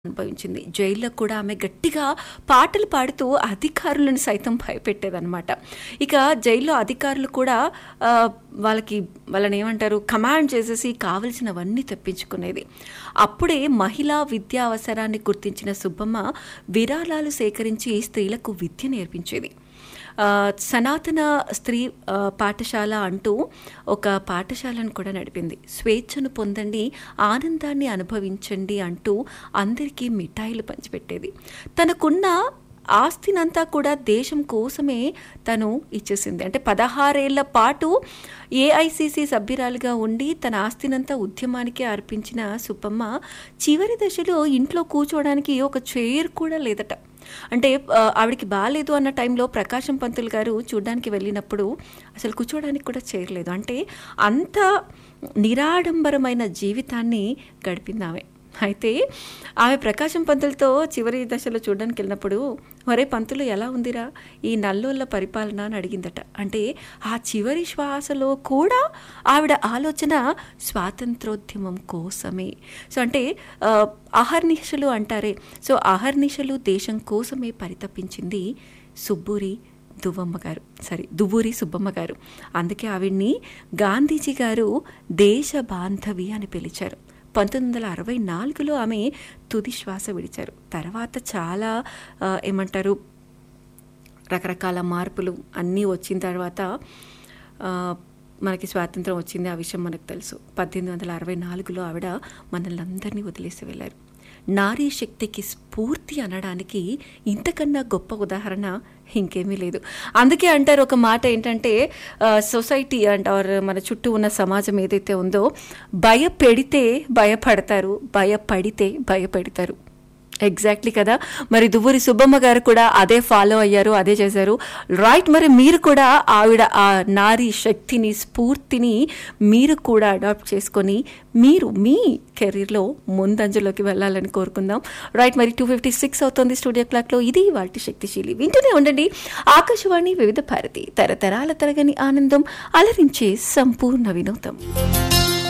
అనుభవించింది జైల్లో కూడా ఆమె గట్టిగా పాటలు పాడుతూ అధికారులను సైతం భయపెట్టేదన్నమాట ఇక జైల్లో అధికారులు కూడా ఆ, వాళ్ళకి వాళ్ళని ఏమంటారు కమాండ్ చేసేసి కావలసినవన్నీ తెప్పించుకునేది అప్పుడే మహిళా విద్యా అవసరాన్ని గుర్తించిన సుబ్బమ్మ విరాళాలు సేకరించి స్త్రీలకు విద్య నేర్పించేది ఆ, సనాతన స్త్రీ ఆ, పాఠశాల అంటూ ఒక పాఠశాలను కూడా నడిపింది స్వేచ్ఛను పొందండి ఆనందాన్ని అనుభవించండి అంటూ అందరికీ మిఠాయిలు పంచిపెట్టేది తనకున్న ఆస్తినంతా కూడా దేశం కోసమే తను ఇచ్చేసింది అంటే పదహారేళ్ల పాటు ఏఐసిసి సభ్యురాలుగా ఉండి తన ఆస్తినంతా ఉద్యమానికి అర్పించిన సుబ్బమ్మ చివరి దశలో ఇంట్లో కూర్చోవడానికి ఒక చైర్ కూడా లేదట అంటే ఆ, ఆవిడకి బాగాలేదు అన్న టైంలో ప్రకాశం పంతులు గారు చూడ్డానికి వెళ్ళినప్పుడు అసలు కూర్చోవడానికి కూడా చేయలేదు అంటే అంత నిరాడంబరమైన జీవితాన్ని గడిపింది ఆమె అయితే ఆమె ప్రకాశం పంతులతో చివరి దశలో చూడడానికి వెళ్ళినప్పుడు ఒరే పంతులు ఎలా ఉందిరా ఈ నల్లోళ్ళ పరిపాలన అని అడిగిందట అంటే ఆ చివరి శ్వాసలో కూడా ఆవిడ ఆలోచన స్వాతంత్రోద్యమం కోసమే సో అంటే ఆ, అహర్నిశలు అంటారే సో అహర్నిశలు దేశం కోసమే పరితపించింది సుబ్బూరి దువ్వమ్మ గారు సారీ దువ్వూరి సుబ్బమ్మ గారు అందుకే ఆవిడ్ని గాంధీజీ గారు దేశ బాంధవి అని పిలిచారు పంతొమ్మిది వందల అరవై నాలుగులో ఆమె తుది శ్వాస విడిచారు తర్వాత చాలా ఆ, ఏమంటారు రకరకాల మార్పులు అన్నీ వచ్చిన తర్వాత ఆ, మనకి స్వాతంత్రం వచ్చింది ఆ విషయం మనకు తెలుసు పద్దెనిమిది వందల అరవై నాలుగులో ఆవిడ మనల్ని అందరినీ వదిలేసి వెళ్ళారు నారీ శక్తికి స్ఫూర్తి అనడానికి ఇంతకన్నా గొప్ప ఉదాహరణ ఇంకేమీ లేదు అందుకే అంటారు ఒక మాట ఏంటంటే సొసైటీ అండ్ ఆర్ మన చుట్టూ ఉన్న సమాజం ఏదైతే ఉందో భయపెడితే భయపడతారు భయపడితే భయపెడతారు ఎగ్జాక్ట్లీ కదా మరి దువ్వూరి సుబ్బమ్మ గారు కూడా అదే ఫాలో అయ్యారు అదే చేశారు రైట్ మరి మీరు కూడా ఆవిడ ఆ నారీ శక్తిని స్ఫూర్తిని మీరు కూడా అడాప్ట్ చేసుకొని మీరు మీ కెరీర్లో ముందంజలోకి వెళ్ళాలని కోరుకుందాం రైట్ మరి టూ ఫిఫ్టీ సిక్స్ అవుతుంది స్టూడియో క్లాక్లో ఇది వాటి శక్తిశీలి వింటూనే ఉండండి ఆకాశవాణి వివిధ భారతి తరతరాల తరగని ఆనందం అలరించే సంపూర్ణ వినోదం